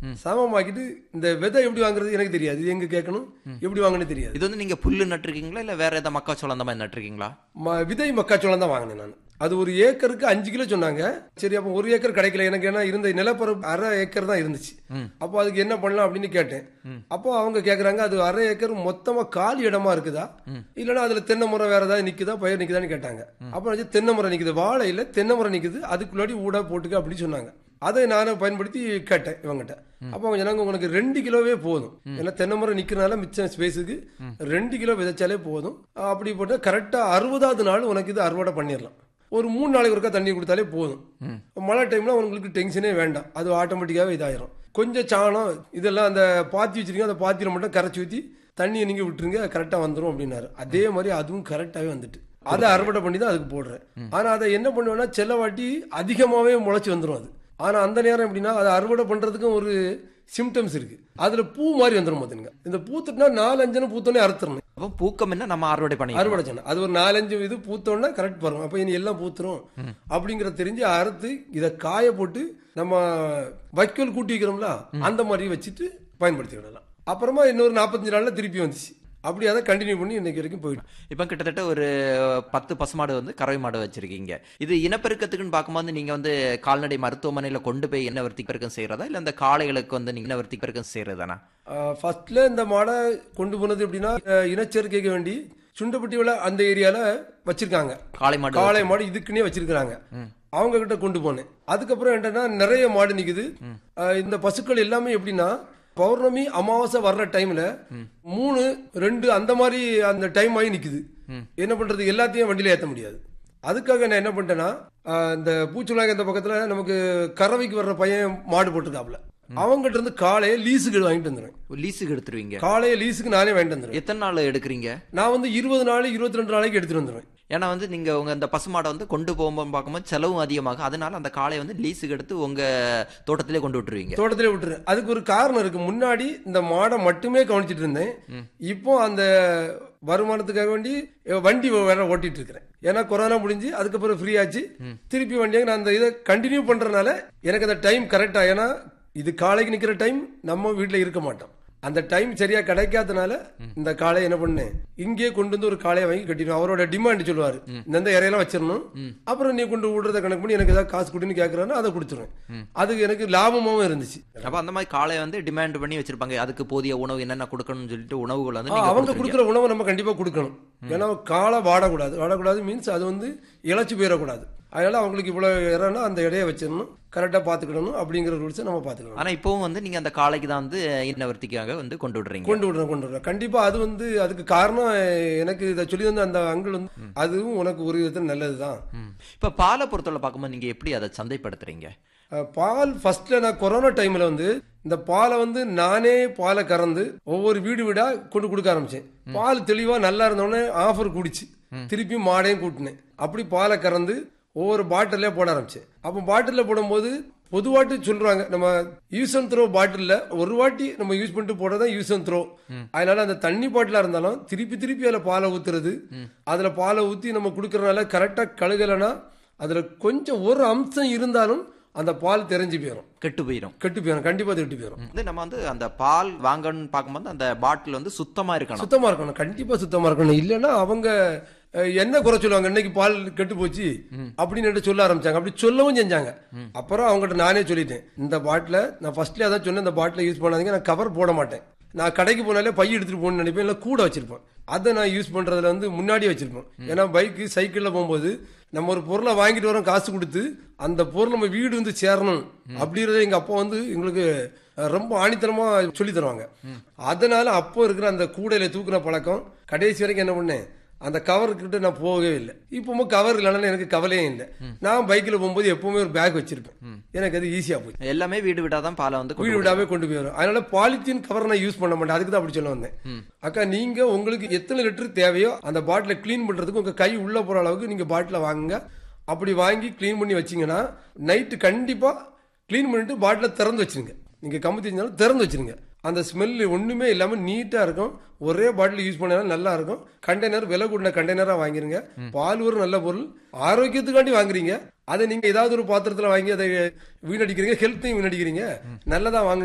சமமாக்கிட்டு இந்த விதை எப்படி வாங்குறது எனக்கு தெரியாது இது எங்க கேட்கணும் எப்படி வாங்கணும்னு தெரியாது இது வந்து நீங்க புல்லு நட்டிருக்கீங்களா இல்ல வேற ஏதாவது மக்காச்சோளம் அந்த மாதிரி நட்டிருக்கீங்களா ம- விதை மக்காச்சோளம் தான் வாங்கினேன் நான் அது ஒரு ஏக்கருக்கு அஞ்சு கிலோ சொன்னாங்க சரி அப்போ ஒரு ஏக்கர் கிடைக்கல எனக்கு ஏன்னா இருந்த நிலப்பரப்பு அரை ஏக்கர் தான் இருந்துச்சு அப்போ அதுக்கு என்ன பண்ணலாம் அப்படின்னு கேட்டேன் அப்போ அவங்க கேக்குறாங்க அது அரை ஏக்கர் மொத்தமா காலி இடமா இருக்குதா இல்லைன்னா அதுல தென்னை மரம் வேற ஏதாவது நிக்குதா பயிர் நிக்குதான்னு கேட்டாங்க அப்போ நான் சொன்னேன், தென்னை மரம் நிக்குது வாழை இல்ல தென்னை மரம் நிக்குது அதுக்குள்ளாடி ஊடா போட்டுக்க அப்படின்னு சொன்னாங்க அதை நானும் பயன்படுத்தி கேட்டேன் இவங்ககிட்ட அப்போ அவங்க சொன்னாங்க உங்களுக்கு ரெண்டு கிலோவே போதும் ஏன்னா தென்னை மரம் நிக்கிறனால மிச்சம் ஸ்பேஸுக்கு ரெண்டு கிலோ விதைச்சாலே போதும் அப்படி போட்டு கரெக்டா அறுபதாவது நாள் உனக்கு இது அறுவடை பண்ணிடலாம் ஒரு மூணு நாளைக்கு ஒருக்கா தண்ணி கொடுத்தாலே போதும் மழை டைம்ல உங்களுக்கு டென்ஷனே வேண்டாம் அது ஆட்டோமேட்டிக்காவே இதாயிரும் கொஞ்சம் சாணம் இதெல்லாம் அந்த பாத்தி வச்சிருக்கீங்க அந்த பாத்தியில மட்டும் கரைச்சி ஊத்தி தண்ணியை நீங்க விட்டுருங்க கரெக்டா வந்துரும் அப்படின்னாரு அதே மாதிரி அதுவும் கரெக்டாவே வந்துட்டு அதை அறுவடை பண்ணி தான் அதுக்கு போடுறேன் ஆனா அதை என்ன பண்ணுவேன்னா செல்ல வாட்டி அதிகமாவே முளைச்சி வந்துரும் அது ஆனா அந்த நேரம் எப்படின்னா அதை அறுவடை பண்றதுக்கும் ஒரு சிம்டம்ஸ் இருக்கு அதுல பூ மாதிரி வந்துடும் பாத்துங்க இந்த பூத்துட்டுனா நாலு அஞ்சுன்னு பூத்தோடனே அறுத்துறணும் அப்போ பூக்கம் என்ன நம்ம அறுவடை பண்ணி அறுவடை செய்யணும் அது ஒரு நாலஞ்சு இது பூத்தோன்னா கரெக்ட் வரும் அப்ப இனி எல்லாம் பூத்துரும் அப்படிங்கிற தெரிஞ்சு அறுத்து இதை காய போட்டு நம்ம வைக்கோல் கூட்டி வைக்கிறோம்ல அந்த மாதிரி வச்சுட்டு பயன்படுத்திக்கிடலாம் அப்புறமா இன்னொரு நாற்பத்தஞ்சு நாள்ல திருப்பி வந்துச்சு அப்படி அதை கண்டினியூ பண்ணி இன்னைக்கு வரைக்கும் போயிட்டு இப்போ கிட்டத்தட்ட ஒரு பத்து பசுமாடு வந்து கறவை மாடு வச்சிருக்கீங்க இது இனப்பெருக்கத்துக்குன்னு பார்க்கும்போது நீங்க வந்து கால்நடை மருத்துவமனையில கொண்டு போய் இனவர்த்தி பெருக்கம் செய்யறதா இல்ல அந்த காளைகளுக்கு வந்து நீங்க இனவர்த்தி பெருக்கம் செய்யறதானா ஃபர்ஸ்ட்ல இந்த மாடை கொண்டு போனது எப்படின்னா அஹ், இனச்சேர்க்கைக்கு வேண்டி சுண்டப்பட்டியில அந்த ஏரியால வச்சிருக்காங்க காளை மாடு காளை மாடு இதுக்குன்னே வச்சிருக்காங்க அவங்க கிட்ட கொண்டு போனேன் அதுக்கப்புறம் என்னன்னா நிறைய மாடு நிக்குது அஹ் இந்த பசுக்கள் எல்லாமே எப்படின்னா பௌர்ணமி அமாவாசை வர்ற டைம்ல மூணு ரெண்டு அந்த மாதிரி அந்த டைம் ஆகி நிக்குது என்ன பண்றது எல்லாத்தையும் வண்டியில ஏத்த முடியாது அதுக்காக நான் என்ன பண்ணிட்டேன்னா அஹ் இந்த பூச்சுலாங்க இந்த பக்கத்துல நமக்கு கறவைக்கு வர்ற பையன் மாடு போட்டிருக்காப்ல அவங்ககிட்ட இருந்து காளையை லீஸுக்கு வாங்கிட்டு வந்துடுவேன் லீஸுக்கு எடுத்துருவீங்க காளையை லீஸுக்கு நானே வாங்கிட்டு வந்துடுவேன் எத்தனை நாள் எடுக்கிறீங்க நான் வந்து இருபது நாள் இருபத்தி ரெண்டு நாளைக்கு எடுத்துட்டு வந்துடுவேன் ஏன்னா வந்து நீங்க உங்க அந்த பசுமாடை வந்து கொண்டு போகும்போது பார்க்கும்போது செலவும் அதிகமாகும் அதனால அந்த காளையை வந்து லீஸுக்கு எடுத்து உங்க தோட்டத்திலே கொண்டு விட்டுருவீங்க தோட்டத்திலே விட்டுரு அதுக்கு ஒரு காரணம் இருக்கு முன்னாடி இந்த மாடை மட்டுமே கவனிச்சிட்டு இருந்தேன் இப்போ அந்த வருமானத்துக்காக வேண்டி வண்டி வேற ஓட்டிட்டு இருக்கிறேன் ஏன்னா கொரோனா முடிஞ்சு அதுக்கப்புறம் ஃப்ரீ ஆச்சு திருப்பி வண்டியாக நான் அந்த இதை கண்டினியூ பண்றதுனால எனக்கு அந்த டைம் கரெக்டா ஏன்னா இது காலைக்கு நிக்கிற டைம் நம்ம வீட்டில் இருக்க மாட்டோம் அந்த டைம் சரியா கிடைக்காதனால இந்த காளையை என்ன பண்ணேன் இங்கே கொண்டு வந்து ஒரு காளையை வாங்கி கட்டிடுவோம் அவரோட டிமாண்ட் சொல்லுவாரு இந்த இறையெல்லாம் வச்சிடணும் அப்புறம் நீ கொண்டு விடுறத கணக்கு பண்ணி எனக்கு ஏதாவது காசு கொடுன்னு கேட்கறான்னு அதை கொடுத்துருவேன் அது எனக்கு லாபமாவும் இருந்துச்சு அப்ப அந்த மாதிரி காளையை வந்து டிமாண்ட் பண்ணி வச்சிருப்பாங்க அதுக்கு போதிய உணவு என்னென்ன கொடுக்கணும்னு சொல்லிட்டு உணவுகள் வந்து ஆ, நீங்க அவங்க கொடுத்துருவீங்க. கொடுக்குற உணவை நம்ம கண்டிப்பா கொடுக்கணும் ஏன்னா காலை வாடக்கூடாது வாடக்கூடாது மீன்ஸ் அது வந்து இழைச்சி போயிடக்கூடாது அதனால அவங்களுக்கு இவ்வளவு இறனா அந்த இடையை வச்சிடணும் கரெக்டா பாத்துக்கிடணும் அப்படிங்கிற ரூல்ஸை நம்ம பாத்துக்கணும் ஆனா இப்பவும் வந்து நீங்க அந்த காளைக்கு தான் வந்து இன்னவர்த்திக்காக வந்து கொண்டு விடுறீங்க கொண்டு விடுறோம் கொண்டு விடுறோம் கண்டிப்பா அது வந்து அதுக்கு காரணம் எனக்கு இதை சொல்லி வந்து அந்த அங்கிள் வந்து அதுவும் உனக்கு ஒரு விதத்தில் நல்லதுதான் ம். இப்ப பாலை பொறுத்தவரை பார்க்கும்போது நீங்க எப்படி அதை சந்தைப்படுத்துறீங்க அஹ், பால் ஃபர்ஸ்ட்ல நான் கொரோனா டைம்ல வந்து இந்த பாலை வந்து நானே பாலை கறந்து ஒவ்வொரு வீடு வீடா கொண்டு கொடுக்க ஆரம்பிச்சேன் பால் தெளிவா நல்லா இருந்தோடனே ஆஃபர் கூடிச்சு திருப்பி மாடையும் கூட்டினேன் அப்படி பாலை கறந்து ஒவ்வொரு பாட்டிலே போட ஆரம்பிச்சேன் அப்போ பாட்டில போடும்போது பொதுவாட்டி சொல்றாங்க நம்ம யூஸ் அண்ட் த்ரோ பாட்டில்ல ஒரு வாட்டி நம்ம யூஸ் பண்ணிட்டு போடுறதா யூஸ் அண்ட் த்ரோ அதனால அந்த தண்ணி பாட்டிலா இருந்தாலும் திருப்பி திருப்பி அதுல பாலை ஊத்துறது அதுல பாலை ஊத்தி நம்ம கொடுக்கறதுனால கரெக்டா கழுகலைன்னா அதுல கொஞ்சம் ஒரு அம்சம் இருந்தாலும் அந்த பால் தெரிஞ்சு போயிடும் கெட்டு போயிடும் கெட்டு போயிடும் கண்டிப்பா அது கெட்டு போயிடும் வந்து நம்ம வந்து அந்த பால் வாங்கணும்னு பார்க்கும்போது அந்த பாட்டில் வந்து சுத்தமா இருக்கணும் சுத்தமா இருக்கணும் கண்டிப்பா சுத்தமா இருக்கணும் இல்லைன்னா அவங்க அஹ், என்ன குறை சொல்லுவாங்க இன்னைக்கு பால் கெட்டு போச்சு அப்படின்னு என்கிட்ட சொல்ல ஆரம்பிச்சாங்க அப்படி சொல்லவும் செஞ்சாங்க அப்புறம் அவங்ககிட்ட நானே சொல்லிட்டேன் இந்த பாட்டில நான் ஃபர்ஸ்ட்லயே அதான் சொன்னேன் இந்த பாட்டில யூஸ் பண்ணாதீங்க நான் கவர் போட மாட்டேன் நான் கடைக்கு போனாலே பை எடுத்துட்டு போகணும்னு நினைப்பேன் இல்லை கூட வச்சிருப்பேன் அதை நான் யூஸ் பண்றதுல வந்து முன்னாடியே வச்சிருப்பேன் ஏன்னா பைக்கு சைக்கிள்ல போகும்போது நம்ம ஒரு பொருளை வாங்கிட்டு வரோம் காசு கொடுத்து அந்த பொருள் நம்ம வீடு வந்து சேரணும் அப்படிங்கறத எங்க அப்பா வந்து எங்களுக்கு அஹ், ரொம்ப ஆணித்தனமா சொல்லி தருவாங்க அதனால அப்போ இருக்கிற அந்த கூடையில தூக்குன பழக்கம் கடைசி வரைக்கும் என்ன பண்ணேன் அந்த கவர் கிட்ட நான் போகவே இல்லை இப்போ கவர் இல்லைனாலும் எனக்கு கவலையே இல்லை நான் பைக்கில் போகும்போது எப்பவுமே ஒரு பேக் வச்சிருப்பேன் எனக்கு அது ஈஸியா போச்சு எல்லாமே வீடு விடாதான் தான் பாலை வந்து கொண்டு வீடு விடாம கொண்டு போய் வரும் அதனால பாலித்தீன் கவர் நான் யூஸ் பண்ண மாட்டேன் அதுக்கு தான் அப்படி சொல்ல வந்தேன் அக்கா நீங்க உங்களுக்கு எத்தனை லிட்டர் தேவையோ அந்த பாட்டில க்ளீன் பண்றதுக்கு உங்க கை உள்ள போற அளவுக்கு நீங்க பாட்டில வாங்குங்க அப்படி வாங்கி க்ளீன் பண்ணி வச்சீங்கன்னா நைட்டு கண்டிப்பா க்ளீன் பண்ணிட்டு பாட்டில திறந்து வச்சிருங்க நீங்க கமுத்தி வச்சிருந்தாலும் திறந்து வச்சிருங்க அந்த ஸ்மெல் ஒண்ணுமே இல்லாம நீட்டா இருக்கும் ஒரே பாட்டில் யூஸ் பண்ணாலும் நல்லா இருக்கும் கண்டெய்னர் விலை கூடின கண்டெய்னரா வாங்கிருங்க பால் ஒரு நல்ல பொருள் ஆரோக்கியத்துக்காண்டி வாங்குறீங்க அதை நீங்க ஏதாவது ஒரு பாத்திரத்துல வாங்கி அதை வீணடிக்கிறீங்க ஹெல்த்தையும் வீணடிக்கிறீங்க நல்லதா வாங்குங்க